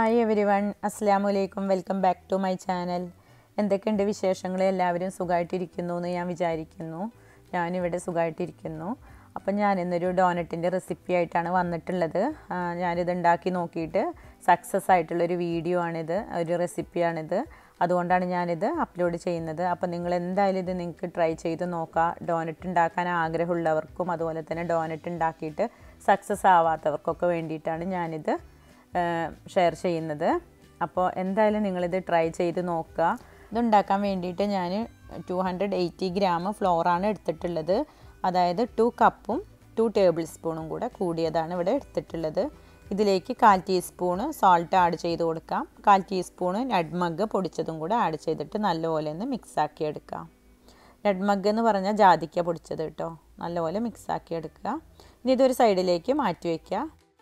hi every one അസ്സാം വലൈക്കും welcome back to my channel എന്തൊക്കെയുണ്ട് വിശേഷങ്ങൾ എല്ലാവരും സുഖമായിട്ടിരിക്കുന്നു എന്ന് ഞാൻ വിചാരിക്കുന്നു ഞാനിവിടെ സുഖമായിട്ടിരിക്കുന്നു അപ്പം ഞാൻ ഇന്നൊരു ഡോനറ്റിൻ്റെ റെസിപ്പി ആയിട്ടാണ് വന്നിട്ടുള്ളത് ആ, ഞാനിത് ഉണ്ടാക്കി നോക്കിയിട്ട് സക്സസ് ആയിട്ടുള്ളൊരു വീഡിയോ ആണിത് ഒരു റെസിപ്പിയാണിത് അതുകൊണ്ടാണ് ഞാനിത് അപ്ലോഡ് ചെയ്യുന്നത് അപ്പം നിങ്ങൾ എന്തായാലും ഇത് നിങ്ങൾക്ക് ട്രൈ ചെയ്ത് നോക്കാം ഡോനറ്റ് ഉണ്ടാക്കാൻ ആഗ്രഹമുള്ളവർക്കും അതുപോലെ തന്നെ ഡോനറ്റ് ഉണ്ടാക്കിയിട്ട് സക്സസ് ആവാത്തവർക്കൊക്കെ വേണ്ടിയിട്ടാണ് ഞാനിത് ഷെയർ ചെയ്യുന്നത് അപ്പോൾ എന്തായാലും നിങ്ങളിത് ട്രൈ ചെയ്ത് നോക്കുക ഇതുണ്ടാക്കാൻ വേണ്ടിയിട്ട് ഞാൻ ടു ഹൺഡ്രഡ് എയ്റ്റി ഗ്രാം ഫ്ലോറാണ് എടുത്തിട്ടുള്ളത് അതായത് ടു കപ്പും ടു ടേബിൾ സ്പൂണും കൂടെ കൂടിയതാണ് ഇവിടെ എടുത്തിട്ടുള്ളത് ഇതിലേക്ക് കാൽ ടീസ്പൂണ് സോൾട്ട് ആഡ് ചെയ്ത് കൊടുക്കാം കാൽ ടീസ്പൂണ് നട്മഗ് പൊടിച്ചതും കൂടെ ആഡ് ചെയ്തിട്ട് നല്ലപോലെ ഒന്ന് മിക്സാക്കി എടുക്കാം നട്മഗ് എന്ന് പറഞ്ഞാൽ ജാതിക്ക പൊടിച്ചത് കേട്ടോ നല്ലപോലെ മിക്സാക്കി എടുക്കുക ഇനി ഇതൊരു സൈഡിലേക്ക് മാറ്റി വയ്ക്കുക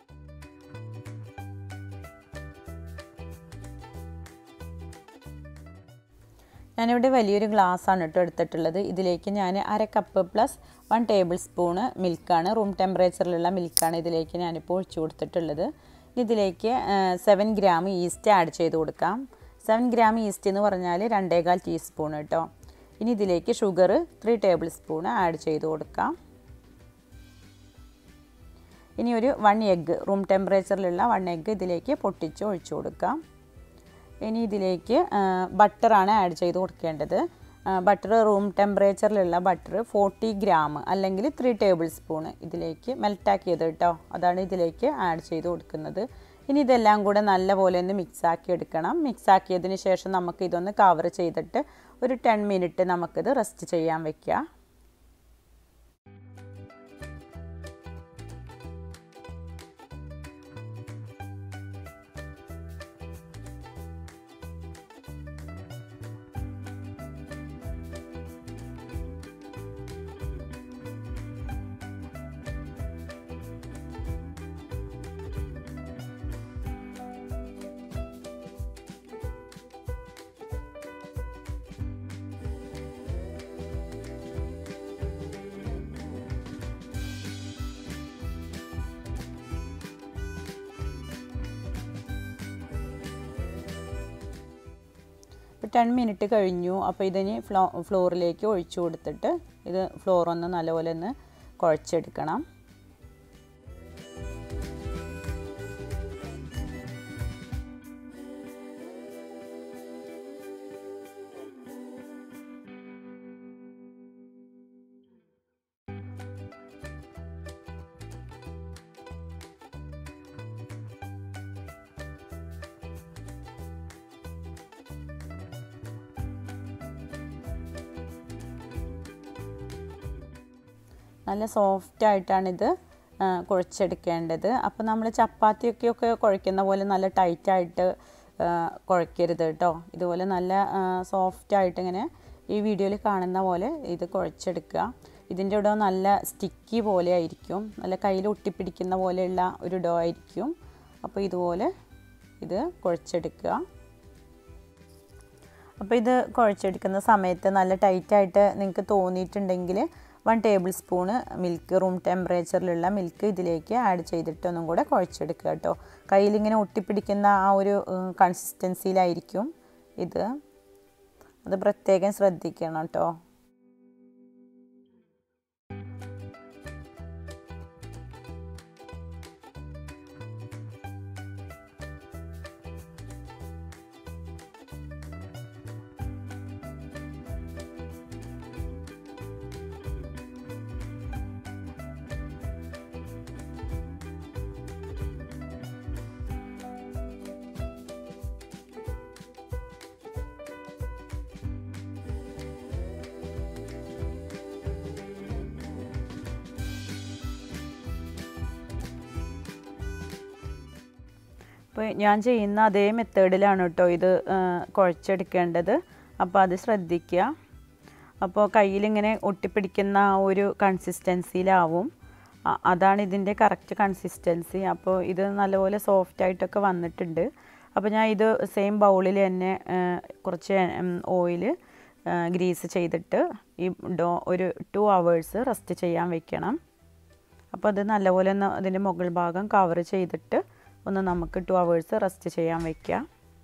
ഞാനിവിടെ വലിയൊരു ഗ്ലാസ്സാണ് കേട്ടോ എടുത്തിട്ടുള്ളത് ഇതിലേക്ക് ഞാൻ അര cup plus one table spoon മിൽക്കാണ് റൂം ടെമ്പറേച്ചറിലുള്ള മിൽക്കാണ് ഇതിലേക്ക് ഞാനിപ്പോൾ ഒഴിച്ചു കൊടുത്തിട്ടുള്ളത് ഇതിലേക്ക് സെവൻ ഗ്രാം ഈസ്റ്റ് ആഡ് ചെയ്ത് കൊടുക്കാം സെവൻ ഗ്രാം ഈസ്റ്റ് എന്ന് പറഞ്ഞാൽ രണ്ടേകാൽ ടീസ്പൂൺ കേട്ടോ ഇനി ഇതിലേക്ക് sugar three table spoon add ചെയ്ത് കൊടുക്കാം ഇനി ഒരു വൺ എഗ്ഗ് റൂം ടെമ്പറേച്ചറിലുള്ള വൺ എഗ്ഗ് ഇതിലേക്ക് പൊട്ടിച്ച് ഒഴിച്ചു കൊടുക്കാം ഇനി ഇതിലേക്ക് ബട്ടറാണ് ആഡ് ചെയ്ത് കൊടുക്കേണ്ടത് ബട്ടർ റൂം ടെമ്പറേച്ചറിലുള്ള ബട്ടർ ഫോർട്ടി ഗ്രാം അല്ലെങ്കിൽ ത്രീ ടേബിൾ സ്പൂൺ ഇതിലേക്ക് മെൽറ്റാക്കിയത് കേട്ടോ അതാണ് ഇതിലേക്ക് ആഡ് ചെയ്ത് കൊടുക്കുന്നത് ഇനി ഇതെല്ലാം കൂടെ നല്ലപോലെ ഒന്ന് മിക്സാക്കി എടുക്കണം മിക്സാക്കിയതിന് ശേഷം നമുക്ക് ഇതൊന്ന് കവർ ചെയ്തിട്ട് ഒരു ടെൻ മിനിറ്റ് നമുക്കിത് റെസ്റ്റ് ചെയ്യാൻ വെക്കുക ഇപ്പോൾ ടെൻ മിനിറ്റ് കഴിഞ്ഞു അപ്പോൾ ഇതിന് ഫ്ലോ ഫ്ലോറിലേക്ക് ഒഴിച്ചു കൊടുത്തിട്ട് ഇത് ഫ്ലോർ ഒന്ന് നല്ലപോലെ ഒന്ന് കുഴച്ചെടുക്കണം നല്ല സോഫ്റ്റ് ആയിട്ടാണിത് കുഴച്ചെടുക്കേണ്ടത് അപ്പോൾ നമ്മൾ ചപ്പാത്തിയൊക്കെയൊക്കെ കുഴയ്ക്കുന്ന പോലെ നല്ല ടൈറ്റായിട്ട് കുഴയ്ക്കരുത് കേട്ടോ ഇതുപോലെ നല്ല സോഫ്റ്റ് ആയിട്ട് ഇങ്ങനെ ഈ വീഡിയോയിൽ കാണുന്ന പോലെ ഇത് കുഴച്ചെടുക്കുക ഇതിൻ്റെ ഇവിടെ നല്ല സ്റ്റിക്കി പോലെ ആയിരിക്കും നല്ല കയ്യിൽ ഒട്ടിപ്പിടിക്കുന്ന പോലെയുള്ള ഒരു ഡോ ആയിരിക്കും അപ്പോൾ ഇതുപോലെ ഇത് കുഴച്ചെടുക്കുക അപ്പോൾ ഇത് കുഴച്ചെടുക്കുന്ന സമയത്ത് നല്ല ടൈറ്റായിട്ട് നിങ്ങൾക്ക് തോന്നിയിട്ടുണ്ടെങ്കിൽ one table spoon milk room ടെമ്പറേച്ചറിലുള്ള മിൽക്ക് ഇതിലേക്ക് ആഡ് ചെയ്തിട്ട് ഒന്നും കൂടെ കുഴച്ചെടുക്കുക കേട്ടോ കയ്യിലിങ്ങനെ ഒട്ടിപ്പിടിക്കുന്ന ആ ഒരു കൺസിസ്റ്റൻസിയിലായിരിക്കും ഇത് അത് പ്രത്യേകം ശ്രദ്ധിക്കണം കേട്ടോ അപ്പോൾ ഞാൻ ചെയ്യുന്ന അതേ മെത്തേഡിലാണ് കേട്ടോ ഇത് കുഴച്ചെടുക്കേണ്ടത് അപ്പോൾ അത് ശ്രദ്ധിക്കുക അപ്പോൾ കയ്യിലിങ്ങനെ ഒട്ടിപ്പിടിക്കുന്ന ആ ഒരു കൺസിസ്റ്റൻസിയിലാവും അതാണ് ഇതിൻ്റെ കറക്റ്റ് കൺസിസ്റ്റൻസി അപ്പോൾ ഇത് നല്ലപോലെ സോഫ്റ്റ് ആയിട്ടൊക്കെ വന്നിട്ടുണ്ട് അപ്പോൾ ഞാൻ ഇത് സെയിം ബൗളിൽ തന്നെ കുറച്ച് ഓയിൽ ഗ്രീസ് ചെയ്തിട്ട് ഈ ഡോ ഒരു ടു അവേഴ്സ് റെസ്റ്റ് ചെയ്യാൻ വെക്കണം അപ്പോൾ അത് നല്ലപോലെ ഒന്ന് അതിൻ്റെ മുകൾ ഭാഗം കവർ ചെയ്തിട്ട് ഒന്ന് നമുക്ക് ടു അവേഴ്സ് റെസ്റ്റ് ചെയ്യാൻ വയ്ക്കുക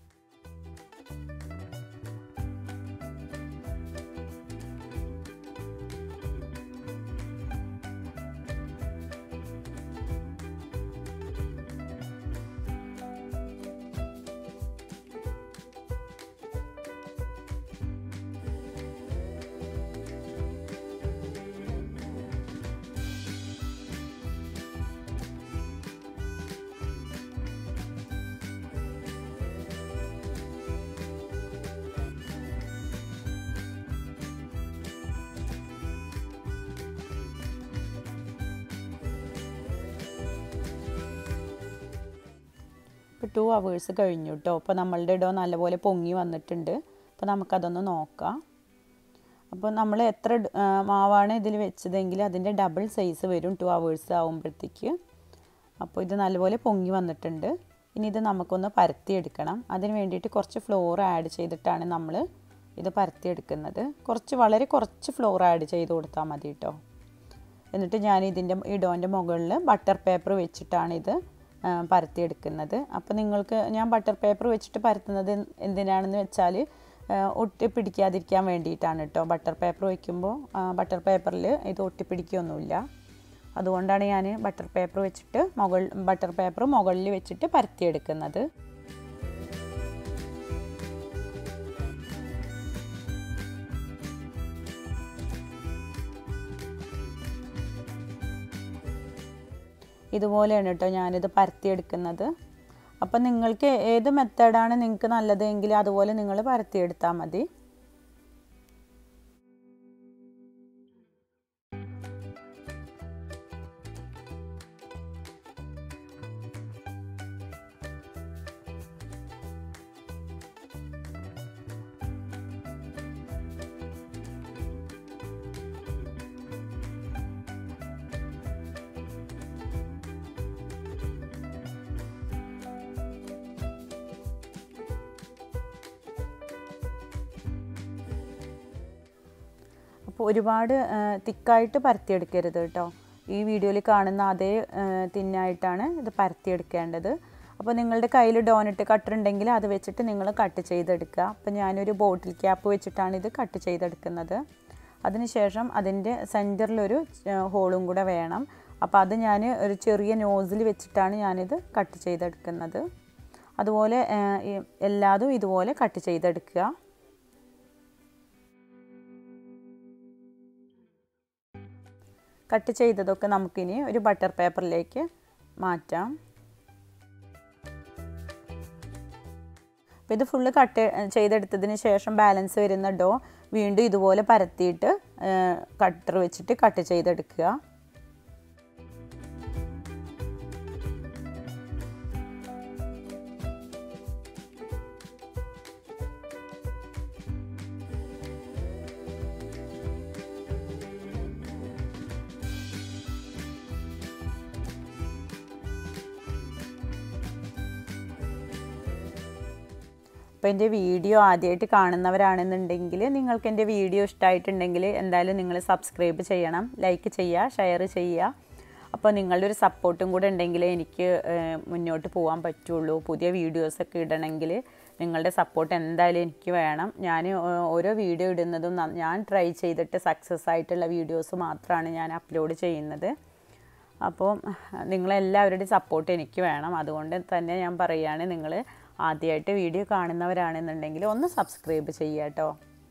ഇപ്പോൾ ടു അവേഴ്സ് കഴിഞ്ഞു കേട്ടോ അപ്പോൾ നമ്മളുടെ ഡോ നല്ലപോലെ പൊങ്ങി വന്നിട്ടുണ്ട് അപ്പോൾ നമുക്കതൊന്ന് നോക്കാം അപ്പോൾ നമ്മൾ എത്ര മാവാണ് ഇതിൽ വെച്ചതെങ്കിൽ അതിൻ്റെ ഡബിൾ സൈസ് വരും ടു അവേഴ്സ് ആകുമ്പോഴത്തേക്ക് അപ്പോൾ ഇത് നല്ലപോലെ പൊങ്ങി വന്നിട്ടുണ്ട് ഇനി ഇത് നമുക്കൊന്ന് പരത്തിയെടുക്കണം അതിന് വേണ്ടിയിട്ട് കുറച്ച് ഫ്ലോർ ആഡ് ചെയ്തിട്ടാണ് നമ്മൾ ഇത് പരത്തിയെടുക്കുന്നത് കുറച്ച് വളരെ കുറച്ച് ഫ്ലോർ ആഡ് ചെയ്ത് കൊടുത്താൽ മതി കേട്ടോ എന്നിട്ട് ഞാൻ ഇതിൻ്റെ ഈ ഡോൻ്റെ മുകളിൽ ബട്ടർ പേപ്പർ വെച്ചിട്ടാണ് ഇത് പരത്തിയെടുക്കുന്നത് അപ്പോൾ നിങ്ങൾക്ക് ഞാൻ ബട്ടർ പേപ്പർ വെച്ചിട്ട് പരത്തുന്നത് എന്തിനാണെന്ന് വെച്ചാൽ ഒട്ടി പിടിക്കാതിരിക്കാൻ വേണ്ടിയിട്ടാണ് കേട്ടോ ബട്ടർ പേപ്പർ വയ്ക്കുമ്പോൾ ബട്ടർ പേപ്പറിൽ ഇത് ഒട്ടിപ്പിടിക്കുകയൊന്നുമില്ല അതുകൊണ്ടാണ് ഞാൻ ബട്ടർ പേപ്പർ വെച്ചിട്ട് മുകൾ ബട്ടർ പേപ്പർ മുകളിൽ വെച്ചിട്ട് പരത്തിയെടുക്കുന്നത് ഇതുപോലെയാണ് കേട്ടോ ഞാനിത് പരത്തിയെടുക്കുന്നത് അപ്പം നിങ്ങൾക്ക് ഏത് മെത്തേഡാണ് നിങ്ങൾക്ക് നല്ലത് എങ്കിൽ അതുപോലെ നിങ്ങൾ പരത്തിയെടുത്താൽ മതി അപ്പോൾ ഒരുപാട് തിക്കായിട്ട് പരത്തിയെടുക്കരുത് കേട്ടോ ഈ വീഡിയോയിൽ കാണുന്ന അതേ തിന്നായിട്ടാണ് ഇത് പരത്തിയെടുക്കേണ്ടത് അപ്പോൾ നിങ്ങളുടെ കയ്യിൽ ഡോനറ്റ് കട്ടർ ഉണ്ടെങ്കിൽ അത് വെച്ചിട്ട് നിങ്ങൾ കട്ട് ചെയ്തെടുക്കുക അപ്പോൾ ഞാനൊരു ബോട്ടിൽ ക്യാപ്പ് വെച്ചിട്ടാണ് ഇത് കട്ട് ചെയ്തെടുക്കുന്നത് അതിനുശേഷം അതിൻ്റെ സെൻറ്ററിലൊരു ഹോളും കൂടെ വേണം അപ്പോൾ അത് ഞാൻ ഒരു ചെറിയ നോസിൽ വെച്ചിട്ടാണ് ഞാനിത് കട്ട് ചെയ്തെടുക്കുന്നത് അതുപോലെ എല്ലാതും ഇതുപോലെ കട്ട് ചെയ്തെടുക്കുക കട്ട് ചെയ്തതൊക്കെ നമുക്കിനി ഒരു ബട്ടർ പേപ്പറിലേക്ക് മാറ്റാം അപ്പോൾ ഇത് ഫുള്ള് കട്ട് ചെയ്തെടുത്തതിന് ശേഷം ബാലൻസ് വരുന്ന ഡോ വീണ്ടും ഇതുപോലെ പരത്തിയിട്ട് കട്ടർ വെച്ചിട്ട് കട്ട് ചെയ്തെടുക്കുക അപ്പോൾ എൻ്റെ വീഡിയോ ആദ്യമായിട്ട് കാണുന്നവരാണെന്നുണ്ടെങ്കിൽ നിങ്ങൾക്ക് എൻ്റെ വീഡിയോ ഇഷ്ടമായിട്ടുണ്ടെങ്കിൽ എന്തായാലും നിങ്ങൾ സബ്സ്ക്രൈബ് ചെയ്യണം ലൈക്ക് ചെയ്യുക ഷെയർ ചെയ്യുക അപ്പോൾ നിങ്ങളുടെ ഒരു സപ്പോർട്ടും കൂടെ ഉണ്ടെങ്കിൽ എനിക്ക് മുന്നോട്ട് പോകാൻ പറ്റുള്ളൂ പുതിയ വീഡിയോസൊക്കെ ഇടണമെങ്കിൽ നിങ്ങളുടെ സപ്പോർട്ട് എന്തായാലും എനിക്ക് വേണം ഞാൻ ഓരോ വീഡിയോ ഇടുന്നതും ഞാൻ ട്രൈ ചെയ്തിട്ട് സക്സസ് ആയിട്ടുള്ള വീഡിയോസ് മാത്രമാണ് ഞാൻ അപ്ലോഡ് ചെയ്യുന്നത് അപ്പോൾ നിങ്ങളെല്ലാവരുടെയും സപ്പോർട്ട് എനിക്ക് വേണം അതുകൊണ്ട് തന്നെ ഞാൻ പറയുകയാണ് നിങ്ങൾ ആദ്യമായിട്ട് വീഡിയോ കാണുന്നവരാണെന്നുണ്ടെങ്കിൽ ഒന്ന് സബ്സ്ക്രൈബ് ചെയ്യുക കേട്ടോ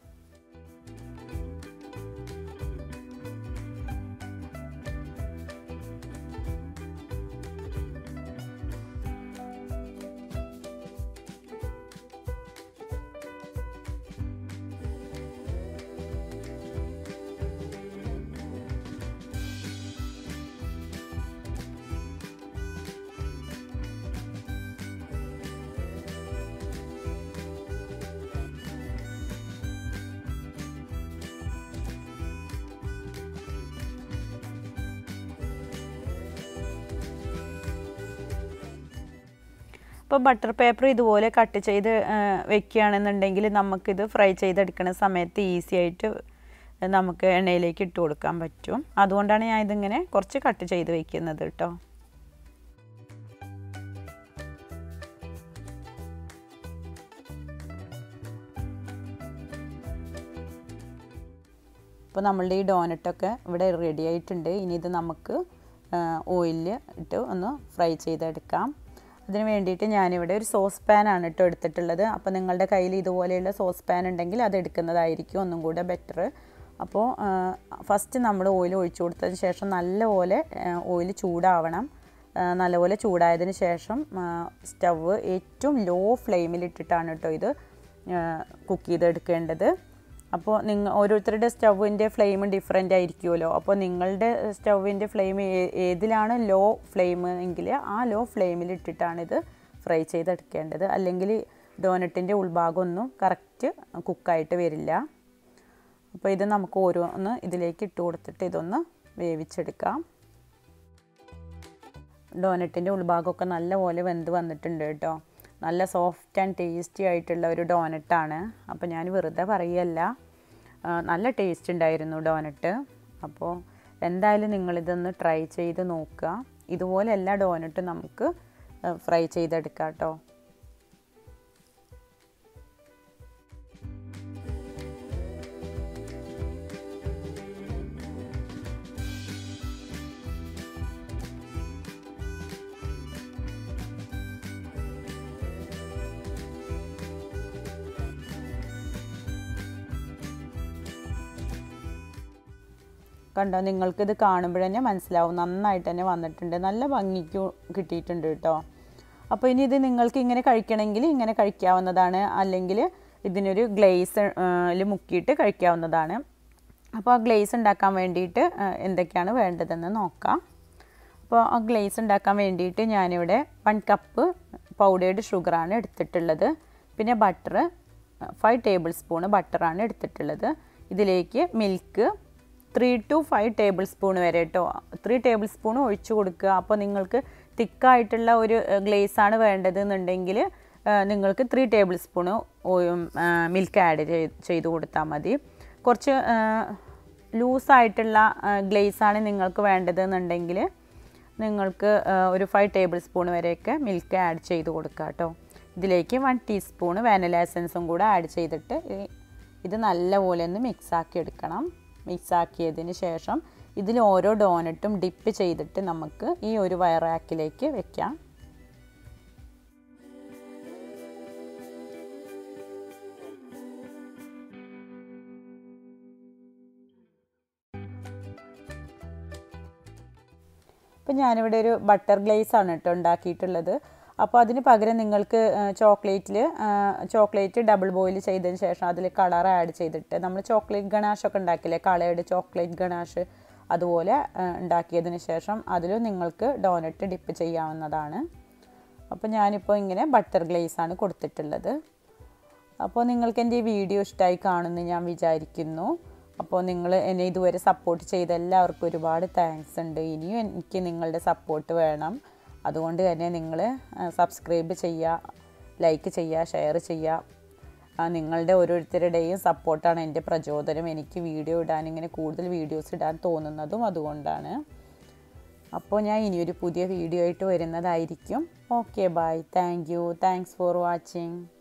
ഇപ്പോൾ ബട്ടർ പേപ്പർ ഇതുപോലെ കട്ട് ചെയ്ത് വെക്കുകയാണെന്നുണ്ടെങ്കിൽ നമുക്കിത് ഫ്രൈ ചെയ്തെടുക്കുന്ന സമയത്ത് ഈസി ആയിട്ട് നമുക്ക് എണ്ണയിലേക്ക് ഇട്ട് കൊടുക്കാൻ പറ്റും അതുകൊണ്ടാണ് ഞാൻ ഇതിങ്ങനെ കുറച്ച് കട്ട് ചെയ്ത് വെക്കുന്നത് കേട്ടോ അപ്പോൾ നമ്മളുടെ ഈ ഡോനറ്റൊക്കെ ഇവിടെ റെഡി ആയിട്ടുണ്ട് ഇനി ഇത് നമുക്ക് ഓയിലിൽ ഇട്ട് ഒന്ന് ഫ്രൈ ചെയ്തെടുക്കാം അതിന് വേണ്ടിയിട്ട് ഞാനിവിടെ ഒരു സോസ് പാനാണ് കേട്ടോ എടുത്തിട്ടുള്ളത് അപ്പോൾ നിങ്ങളുടെ കയ്യിൽ ഇതുപോലെയുള്ള സോസ് പാൻ ഉണ്ടെങ്കിൽ അത് എടുക്കുന്നതായിരിക്കും ഒന്നും കൂടെ ബെറ്റർ അപ്പോൾ ഫസ്റ്റ് നമ്മൾ ഓയിൽ ഒഴിച്ചു കൊടുത്തതിന് ശേഷം നല്ലപോലെ ഓയിൽ ചൂടാവണം നല്ലപോലെ ചൂടായതിന് ശേഷം സ്റ്റവ് ഏറ്റവും ലോ ഫ്ലെയിമിലിട്ടിട്ടാണ് കേട്ടോ ഇത് കുക്ക് ചെയ്തെടുക്കേണ്ടത് അപ്പോൾ നിങ്ങൾ ഓരോരുത്തരുടെ സ്റ്റൗവിൻ്റെ ഫ്ലെയിം ഡിഫറെൻ്റ് ആയിരിക്കുമല്ലോ അപ്പോൾ നിങ്ങളുടെ സ്റ്റൗവിൻ്റെ ഫ്ലെയിം ഏതിലാണ് ലോ ഫ്ലെയിം എങ്കിൽ ആ ലോ ഫ്ലെയിമിൽ ഇട്ടിട്ടാണ് ഇത് ഫ്രൈ ചെയ്തെടുക്കേണ്ടത് അല്ലെങ്കിൽ ഡോനറ്റിൻ്റെ ഉൾഭാഗമൊന്നും കറക്റ്റ് കുക്കായിട്ട് വരില്ല അപ്പോൾ ഇത് നമുക്ക് ഓരോന്ന് ഇതിലേക്ക് ഇട്ട് കൊടുത്തിട്ട് ഇതൊന്ന് വേവിച്ചെടുക്കാം ഡോനറ്റിൻ്റെ ഉൾഭാഗമൊക്കെ നല്ലപോലെ വെന്ത് വന്നിട്ടുണ്ട് കേട്ടോ നല്ല സോഫ്റ്റ് ആൻഡ് ടേസ്റ്റി ആയിട്ടുള്ള ഒരു ഡോനറ്റാണ് അപ്പോൾ ഞാൻ വെറുതെ പറയല്ല നല്ല ടേസ്റ്റ് ഉണ്ടായിരുന്നു ഡോനറ്റ് അപ്പോൾ എന്തായാലും നിങ്ങളിതൊന്ന് ട്രൈ ചെയ്ത് നോക്കുക ഇതുപോലെ എല്ലാ ഡോനറ്റും നമുക്ക് ഫ്രൈ ചെയ്തെടുക്കാം കേട്ടോ കണ്ടോ നിങ്ങൾക്കിത് കാണുമ്പോൾ തന്നെ മനസ്സിലാവും നന്നായിട്ട് തന്നെ വന്നിട്ടുണ്ട് നല്ല ഭംഗിക്ക് കിട്ടിയിട്ടുണ്ട് കേട്ടോ അപ്പോൾ ഇനി ഇത് നിങ്ങൾക്ക് ഇങ്ങനെ കഴിക്കണമെങ്കിൽ ഇങ്ങനെ കഴിക്കാവുന്നതാണ് അല്ലെങ്കിൽ ഇതിനൊരു ഗ്ലേസിൽ മുക്കിയിട്ട് കഴിക്കാവുന്നതാണ് അപ്പോൾ ആ ഗ്ലേസ് ഉണ്ടാക്കാൻ വേണ്ടിയിട്ട് എന്തൊക്കെയാണ് വേണ്ടതെന്ന് നോക്കാം അപ്പോൾ ആ ഗ്ലേസ് ഉണ്ടാക്കാൻ വേണ്ടിയിട്ട് ഞാനിവിടെ വൺ കപ്പ് പൗഡേർഡ് ഷുഗറാണ് എടുത്തിട്ടുള്ളത് പിന്നെ ബട്ടർ ഫൈവ് ടേബിൾ സ്പൂണ് ബട്ടറാണ് എടുത്തിട്ടുള്ളത് ഇതിലേക്ക് milk three two five table spoon വരെ കേട്ടോ ത്രീ ടേബിൾ സ്പൂൺ ഒഴിച്ചു കൊടുക്കുക അപ്പോൾ നിങ്ങൾക്ക് തിക്കായിട്ടുള്ള ഒരു ഗ്ലേസ് ആണ് വേണ്ടത് എന്നുണ്ടെങ്കിൽ നിങ്ങൾക്ക് three table spoon milk add ചെയ്ത് കൊടുത്താൽ മതി കുറച്ച് ലൂസായിട്ടുള്ള ഗ്ലേസ് ആണ് നിങ്ങൾക്ക് വേണ്ടതെന്നുണ്ടെങ്കിൽ നിങ്ങൾക്ക് ഒരു ഫൈവ് ടേബിൾ സ്പൂൺ വരെയൊക്കെ മിൽക്ക് ആഡ് ചെയ്ത് കൊടുക്കുക കേട്ടോ ഇതിലേക്ക് വൺ ടീസ്പൂണ് വാനില എസൻസും കൂടെ ആഡ് ചെയ്തിട്ട് ഇത് നല്ലപോലെ ഒന്ന് മിക്സാക്കി എടുക്കണം മിക്സാക്കിയതിന് ശേഷം ഇതിൽ ഓരോ ഡോനറ്റും ഡിപ്പ് ചെയ്തിട്ട് നമുക്ക് ഈ ഒരു വയറാക്കിലേക്ക് വെക്കാം ഇപ്പം ഞാനിവിടെ ഒരു ബട്ടർ ഗ്ലേസ് ആണ് കേട്ടോ ഉണ്ടാക്കിയിട്ടുള്ളത് അപ്പോൾ അതിന് പകരം നിങ്ങൾക്ക് ചോക്ലേറ്റിൽ ചോക്ലേറ്റ് ഡബിൾ ബോയിൽ ചെയ്തതിന് ശേഷം അതിൽ കളർ ആഡ് ചെയ്തിട്ട് നമ്മൾ ചോക്ലേറ്റ് ഗണാഷൊക്കെ ഉണ്ടാക്കില്ലേ കളേർഡ് ചോക്ലേറ്റ് ഗണാഷ് അതുപോലെ ഉണ്ടാക്കിയതിന് ശേഷം അതിലും നിങ്ങൾക്ക് ഡോനറ്റ് ഡിപ്പ് ചെയ്യാവുന്നതാണ് അപ്പോൾ ഞാനിപ്പോൾ ഇങ്ങനെ ബട്ടർ ഗ്ലേസ് ആണ് കൊടുത്തിട്ടുള്ളത് അപ്പോൾ നിങ്ങൾക്ക് എൻ്റെ ഈ വീഡിയോ ഇഷ്ടമായി കാണുമെന്ന് ഞാൻ വിചാരിക്കുന്നു അപ്പോൾ നിങ്ങൾ എന്നെ ഇതുവരെ സപ്പോർട്ട് ചെയ്ത എല്ലാവർക്കും ഒരുപാട് താങ്ക്സ് ഉണ്ട് ഇനിയും എനിക്ക് നിങ്ങളുടെ സപ്പോർട്ട് വേണം അതുകൊണ്ട് തന്നെ നിങ്ങൾ സബ്സ്ക്രൈബ് ചെയ്യുക ലൈക്ക് ചെയ്യുക ഷെയർ ചെയ്യുക നിങ്ങളുടെ ഓരോരുത്തരുടെയും സപ്പോർട്ടാണ് എൻ്റെ പ്രചോദനം എനിക്ക് വീഡിയോ ഇടാൻ ഇങ്ങനെ കൂടുതൽ വീഡിയോസ് ഇടാൻ തോന്നുന്നതും അതുകൊണ്ടാണ് അപ്പോൾ ഞാൻ ഇനിയൊരു പുതിയ വീഡിയോ ആയിട്ട് വരുന്നതായിരിക്കും okay bye thank you thanks for watching